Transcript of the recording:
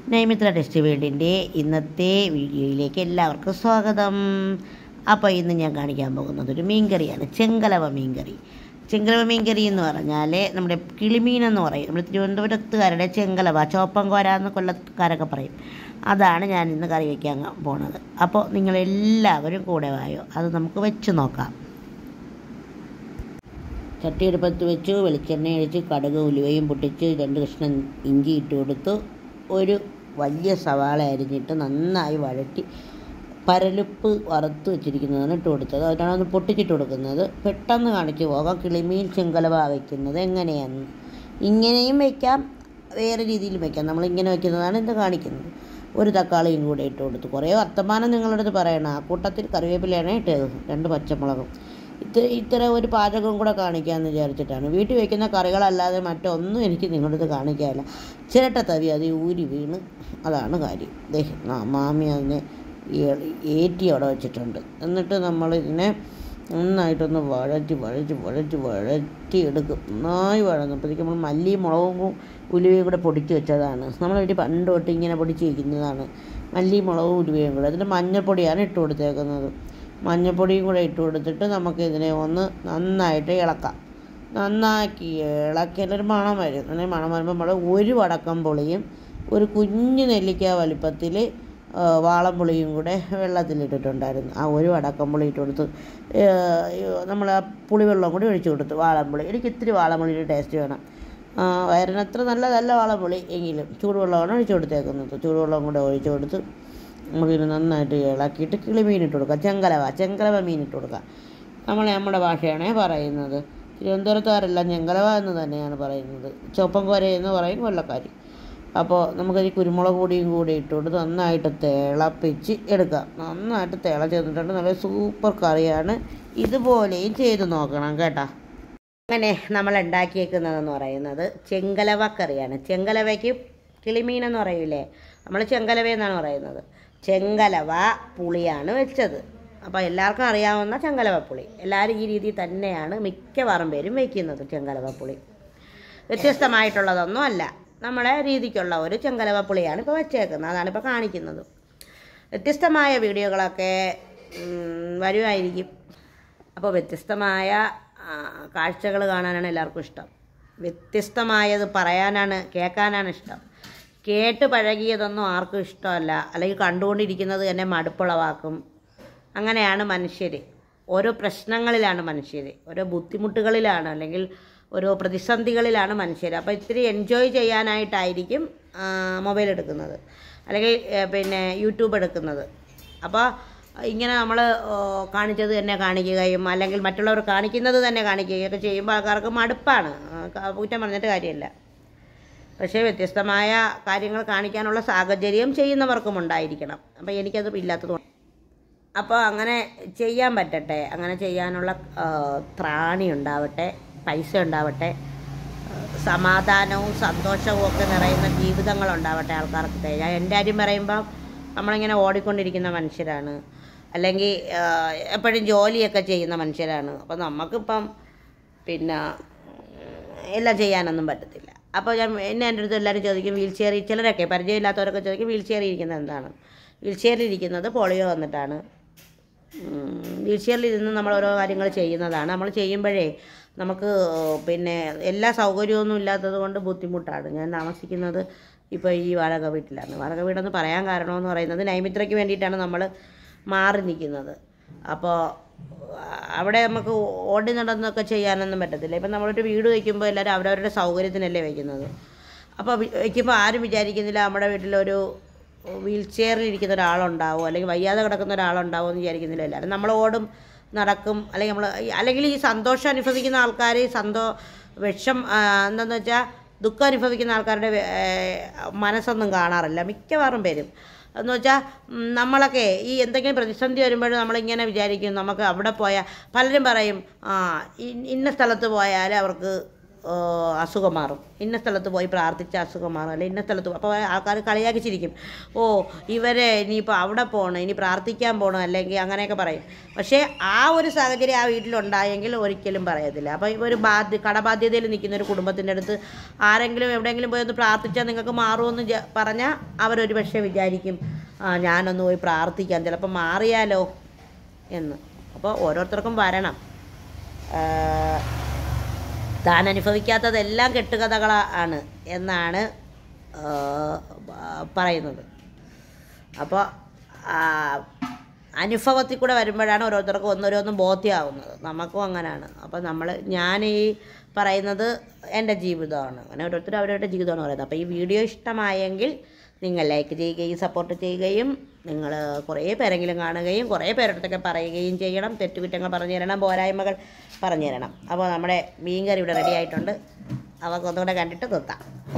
നൈമിത്ര test വീടിൻ്റെ ഇന്നത്തെ വീഡിയോയിലേക്ക് എല്ലാവർക്കും സ്വാഗതം അപ്പോൾ ഇന്ന് ഞാൻ കാണിക്കാൻ പോകുന്നത് ഒരു മീൻകറിയാണ് ചെങ്കലവ മീൻകറി ചെങ്കലവ മീൻകറി എന്ന് പറഞ്ഞാൽ നമ്മുടെ കിളിമീൻ എന്ന് പറയും നമ്മുടെ തിരുവനന്തപുരത്തുകാരുടെ ചെങ്കലവ ചോപ്പൻകോര എന്ന് കൊല്ലക്കാരൊക്കെ പറയും അതാണ് ഞാൻ ഇന്ന് കറി വയ്ക്കാൻ പോണത് അപ്പോൾ നിങ്ങളെല്ലാവരും കൂടെ വായോ അത് നമുക്ക് വെച്ച് നോക്കാം ചട്ടിയെടുപ്പത്ത് വെച്ചു വെളിച്ചെണ്ണ ഒഴിച്ച് കടുക് ഉലുവയും പൊട്ടിച്ച് രണ്ട് കഷ്ണം ഇഞ്ചി ഇട്ട് കൊടുത്തു ഒരു വലിയ സവാള അരിഞ്ഞിട്ട് നന്നായി വഴറ്റി പരലുപ്പ് വറുത്ത് വെച്ചിരിക്കുന്നതാണ് ഇട്ട് കൊടുത്തത് അതിനാണ് ഒന്ന് പൊട്ടിച്ചിട്ട് കൊടുക്കുന്നത് പെട്ടെന്ന് കാണിച്ചു പോകാം കിളിമീൻ ചെങ്കലവ വയ്ക്കുന്നത് എങ്ങനെയാണ് ഇങ്ങനെയും വയ്ക്കാം വേറെ രീതിയിലും വയ്ക്കാം നമ്മളിങ്ങനെ വയ്ക്കുന്നതാണ് ഇത് കാണിക്കുന്നത് ഒരു തക്കാളിയും കൂടെ ഇട്ട് കൊടുത്തു കുറേ വർത്തമാനം നിങ്ങളുടെ അടുത്ത് പറയണം ആ കൂട്ടത്തിൽ കറിവേപ്പിലയാണ് ഇട്ടത് രണ്ട് പച്ചമുളകും ഇത്ര ഇത്ര ഒരു പാചകവും കൂടെ കാണിക്കാമെന്ന് വിചാരിച്ചിട്ടാണ് വീട്ടിൽ വയ്ക്കുന്ന കറികളല്ലാതെ മറ്റൊന്നും എനിക്ക് നിങ്ങളുടെ അടുത്ത് കാണിക്കാനില്ല ചിരട്ട തവി അത് ഊരി വീണ് അതാണ് കാര്യം ദേ ആ മാമി അതിനെ ഏ- ഏറ്റി അവിടെ വെച്ചിട്ടുണ്ട് എന്നിട്ട് നമ്മൾ ഇതിനെ നന്നായിട്ടൊന്ന് വഴറ്റി വഴറ്റി വഴറ്റി വഴറ്റി എടുക്കും നന്നായി വഴന്നപ്പോഴത്തേക്ക് നമ്മൾ മല്ലിയും മുളകും ഉലുവയും കൂടെ പൊടിച്ച് വെച്ചതാണ് നമ്മൾ വീട്ടിൽ പണ്ട് തൊട്ട് ഇങ്ങനെ പൊടിച്ച് വയ്ക്കുന്നതാണ് മല്ലിയും മുളകും ഉലുവയും കൂടെ അതിൻ്റെ മഞ്ഞൾപ്പൊടിയാണ് ഇട്ട് കൊടുത്തേക്കുന്നത് മഞ്ഞൾപ്പൊടിയും കൂടെ ഇട്ട് കൊടുത്തിട്ട് നമുക്ക് ഇതിനെ ഒന്ന് നന്നായിട്ട് ഇളക്കാം നന്നാക്കി ഇളക്കിയാലൊരു മണം വരും അങ്ങനെ മണം വരുമ്പോൾ നമ്മൾ ഒരു വടക്കം പുളിയും ഒരു കുഞ്ഞു നെല്ലിക്ക വലിപ്പത്തിൽ വാളംപുളിയും കൂടെ വെള്ളത്തിലിട്ടിട്ടുണ്ടായിരുന്നു ആ ഒരു വടക്കംപുളി ഇട്ട് കൊടുത്ത് നമ്മൾ ആ പുളിവെള്ളം കൂടി ഒഴിച്ചു കൊടുത്തു വാളംപുളി എനിക്ക് ഇത്തിരി വാളംപുളിയുടെ ടേസ്റ്റ് വേണം ആ, വയറിനത്ര നല്ലതല്ല വാളംപുളി എങ്കിലും ചൂടുവെള്ളമാണ് ഒഴിച്ചു കൊടുത്തേക്കുന്നത് ചൂടുവെള്ളം കൂടെ ഒഴിച്ചു കൊടുത്ത് നമുക്കിത് നന്നായിട്ട് ഇളക്കിയിട്ട് കിളിമീൻ ഇട്ട് കൊടുക്കാം ചെങ്കലവ ചെങ്കലവ മീൻ ഇട്ട് കൊടുക്കാം നമ്മൾ നമ്മുടെ ഭാഷയാണേ പറയുന്നത് തിരുവനന്തപുരത്തുകാരെല്ലാം ചെങ്കലവ എന്ന് തന്നെയാണ് പറയുന്നത് ചുവപ്പൻകോര എന്ന് പറയും കൊല്ലക്കാർ അപ്പോൾ നമുക്കത് കുരുമുളക് പൊടിയും കൂടി ഇട്ട് കൊടുത്ത് നന്നായിട്ട് തിളപ്പിച്ച് എടുക്കാം നന്നായിട്ട് തിളച്ച് തന്നിട്ടുണ്ട് നല്ല സൂപ്പർ കറിയാണ് ഇതുപോലെയും ചെയ്ത് നോക്കണം കേട്ടോ അങ്ങനെ നമ്മൾ ഉണ്ടാക്കിയേക്കുന്നതെന്ന് പറയുന്നത് ചെങ്കലവ കറിയാണ് ചെങ്കലവയ്ക്ക് കിളിമീൻ എന്ന് പറയൂലേ നമ്മൾ ചെങ്കലവ എന്നാണ് പറയുന്നത് ചെങ്കലവ പുളിയാണ് വെച്ചത് അപ്പോൾ എല്ലാവർക്കും അറിയാവുന്ന ചെങ്കലവ പുളി എല്ലാവരും ഈ രീതിയിൽ തന്നെയാണ് മിക്കവാറും പേരും വയ്ക്കുന്നത് ചെങ്കലവ പുളി വ്യത്യസ്തമായിട്ടുള്ളതൊന്നും അല്ല നമ്മുടെ രീതിക്കുള്ള ഒരു ചെങ്കലവ പുളിയാണ് ഇപ്പോൾ വെച്ചേക്കുന്നത് അതാണ് ഇപ്പോൾ കാണിക്കുന്നത് വ്യത്യസ്തമായ വീഡിയോകളൊക്കെ ഉം, വരുമായിരിക്കും അപ്പോൾ വ്യത്യസ്തമായ കാഴ്ചകൾ കാണാനാണ് എല്ലാവർക്കും ഇഷ്ടം വ്യത്യസ്തമായത് പറയാനാണ് കേൾക്കാനാണ് ഇഷ്ടം കേട്ട് പഴകിയതൊന്നും ആർക്കും ഇഷ്ടമല്ല അല്ലെങ്കിൽ കണ്ടുകൊണ്ടിരിക്കുന്നത് തന്നെ മടുപ്പുളവാക്കും അങ്ങനെയാണ് മനുഷ്യർ ഓരോ പ്രശ്നങ്ങളിലാണ് മനുഷ്യർ ഓരോ ബുദ്ധിമുട്ടുകളിലാണ് അല്ലെങ്കിൽ ഓരോ പ്രതിസന്ധികളിലാണ് മനുഷ്യർ അപ്പോൾ ഇത്തിരി എൻജോയ് ചെയ്യാനായിട്ടായിരിക്കും മൊബൈൽ എടുക്കുന്നത് അല്ലെങ്കിൽ ഏ, പിന്നെ യൂട്യൂബ് എടുക്കുന്നത് അപ്പോൾ ഇങ്ങനെ നമ്മൾ കാണിച്ചത് തന്നെ കാണിക്കുകയും അല്ലെങ്കിൽ മറ്റുള്ളവർ കാണിക്കുന്നത് തന്നെ കാണിക്കുകയും ഒക്കെ ചെയ്യുമ്പോൾ ആൾക്കാർക്ക് മടുപ്പാണ് ആ, ക- കുറ്റം പറഞ്ഞിട്ട് കാര്യമില്ല പക്ഷേ വ്യത്യസ്തമായ കാര്യങ്ങൾ കാണിക്കാനുള്ള സാഹചര്യം ചെയ്യുന്നവർക്കും ഉണ്ടായിരിക്കണം അപ്പോൾ എനിക്കത് ഇല്ലാത്തത് കൊണ്ട് അപ്പോൾ അങ്ങനെ ചെയ്യാൻ പറ്റട്ടെ അങ്ങനെ ചെയ്യാനുള്ള ആ, ത്രാണി ഉണ്ടാവട്ടെ പൈസ ഉണ്ടാവട്ടെ ആ, സമാധാനവും സന്തോഷവും ഒക്കെ നിറയുന്ന ജീവിതങ്ങൾ ഉണ്ടാവട്ടെ ആൾക്കാർക്ക് ഞാൻ എൻ്റെ കാര്യം പറയുമ്പോൾ നമ്മളിങ്ങനെ ഓടിക്കൊണ്ടിരിക്കുന്ന മനുഷ്യരാണ് അല്ലെങ്കിൽ ആ, എപ്പോഴും ജോലിയൊക്കെ ചെയ്യുന്ന മനുഷ്യരാണ് അപ്പോൾ നമുക്കിപ്പം പിന്നെ എല്ലാം ചെയ്യാനൊന്നും പറ്റത്തില്ല അപ്പോൾ ഞാൻ എന്നെ എൻ്റെ അടുത്ത് എല്ലാവരും ചോദിക്കും വീൽ ചെയറിൽ ചിലരൊക്കെ പരിചയമില്ലാത്തവരൊക്കെ ചോദിക്കും വീൽ ചെയറിൽ ഇരിക്കുന്നത് എന്താണ് വീൽ ചെയറിൽ ഇരിക്കുന്നത് പോളിയോ വന്നിട്ടാണ് വീൽ ചെയറിൽ ഇരുന്ന് നമ്മൾ ഓരോ കാര്യങ്ങൾ ചെയ്യുന്നതാണ് നമ്മൾ ചെയ്യുമ്പോഴേ നമുക്ക് പിന്നെ എല്ലാ സൗകര്യമൊന്നും ഇല്ലാത്തത് കൊണ്ട് ബുദ്ധിമുട്ടാണ് ഞാൻ താമസിക്കുന്നത് ഇപ്പോൾ ഈ വാടക വീട്ടിലാണ് വാടക വീടെന്ന് പറയാൻ കാരണമെന്ന് പറയുന്നത് നൈമിത്രയ്ക്ക് വേണ്ടിയിട്ടാണ് നമ്മൾ മാറി നിൽക്കുന്നത് അപ്പോൾ അവിടെ നമുക്ക് ഓടി നടന്നൊക്കെ ചെയ്യാനൊന്നും പറ്റത്തില്ല ഇപ്പം നമ്മളൊരു വീട് വയ്ക്കുമ്പോൾ എല്ലാവരും അവരവരുടെ സൗകര്യത്തിനല്ലേ വയ്ക്കുന്നത് അപ്പോൾ വയ്ക്കുമ്പോൾ ആരും വിചാരിക്കുന്നില്ല നമ്മുടെ വീട്ടിലൊരു വീൽ ചെയറിൽ ഇരിക്കുന്ന ഒരാളുണ്ടാവും അല്ലെങ്കിൽ വയ്യാതെ കിടക്കുന്ന ഒരാളുണ്ടാവും എന്ന് വിചാരിക്കുന്നില്ല എല്ലാവരും നമ്മൾ ഓടും നടക്കും അല്ലെങ്കിൽ നമ്മൾ അല്ലെങ്കിൽ ഈ സന്തോഷം അനുഭവിക്കുന്ന ആൾക്കാർ സന്തോ വിഷം ആ, എന്താന്ന് വെച്ചാൽ ദുഃഖം അനുഭവിക്കുന്ന ആൾക്കാരുടെ വേ- ഏ, മനസ്സൊന്നും കാണാറില്ല മിക്കവാറും പേരും എന്ന് വെച്ചാൽ ഉം, നമ്മളൊക്കെ ഈ എന്തെങ്കിലും പ്രതിസന്ധി വരുമ്പോൾ നമ്മളിങ്ങനെ വിചാരിക്കും നമുക്ക് അവിടെ പോയാൽ പലരും പറയും ആ ഇ- ഇന്ന സ്ഥലത്ത് പോയാൽ അവർക്ക് ഏഹ്, അസുഖം മാറും ഇന്ന സ്ഥലത്ത് പോയി പ്രാർത്ഥിച്ച അസുഖം മാറും അല്ലെങ്കിൽ ഇന്ന സ്ഥലത്ത് അപ്പോൾ ആൾക്കാർ കളിയാക്കി ചിരിക്കും ഓ ഇവരെ ഇനിയിപ്പോൾ അവിടെ പോകണം ഇനി പ്രാർത്ഥിക്കാൻ പോകണം അല്ലെങ്കിൽ അങ്ങനെയൊക്കെ പറയും പക്ഷേ ആ ഒരു സാഹചര്യം ആ വീട്ടിലുണ്ടായെങ്കിൽ ഒരിക്കലും പറയത്തില്ല അപ്പോൾ ഇവർ ബാധ്യ കടബാധ്യതയിൽ നിൽക്കുന്ന ഒരു കുടുംബത്തിൻ്റെ അടുത്ത് ആരെങ്കിലും എവിടെയെങ്കിലും പോയി ഒന്ന് പ്രാർത്ഥിച്ചാൽ നിങ്ങൾക്ക് മാറുമെന്ന് ജ- പറഞ്ഞാൽ അവരൊരു പക്ഷേ വിചാരിക്കും ആ ഞാനൊന്ന് പോയി പ്രാർത്ഥിക്കാം ചിലപ്പോൾ മാറിയാലോ എന്ന് അപ്പോൾ ഓരോരുത്തർക്കും വരണം ആ, താൻ അനുഭവിക്കാത്തതെല്ലാം കെട്ടുകഥകളാണ് എന്നാണ് ആ, പറയുന്നത് അപ്പോൾ അനുഭവത്തിൽ കൂടെ വരുമ്പോഴാണ് ഓരോരുത്തർക്കും ഒന്നോരോന്നും ബോധ്യമാവുന്നത് നമുക്കും അങ്ങനെയാണ് അപ്പോൾ നമ്മൾ ഞാൻ ഈ പറയുന്നത് എൻ്റെ ജീവിതമാണ് അങ്ങനെ ഓരോരുത്തർ അവരവരുടെ ജീവിതമാണ് പറയുന്നത് അപ്പോൾ ഈ വീഡിയോ ഇഷ്ടമായെങ്കിൽ നിങ്ങൾ ലൈക്ക് ചെയ്യുകയും സപ്പോർട്ട് ചെയ്യുകയും നിങ്ങൾ കുറേ പേരെങ്കിലും കാണുകയും കുറേ പേരടുത്തൊക്കെ പറയുകയും ചെയ്യണം തെറ്റുകുറ്റങ്ങൾ പറഞ്ഞു തരണം പോരായ്മകൾ പറഞ്ഞു തരണം അപ്പോൾ നമ്മുടെ മീൻ കറി ഇവിടെ റെഡി ആയിട്ടുണ്ട് അവർക്ക് ഒന്നുകൂടെ കണ്ടിട്ട് നിർത്താം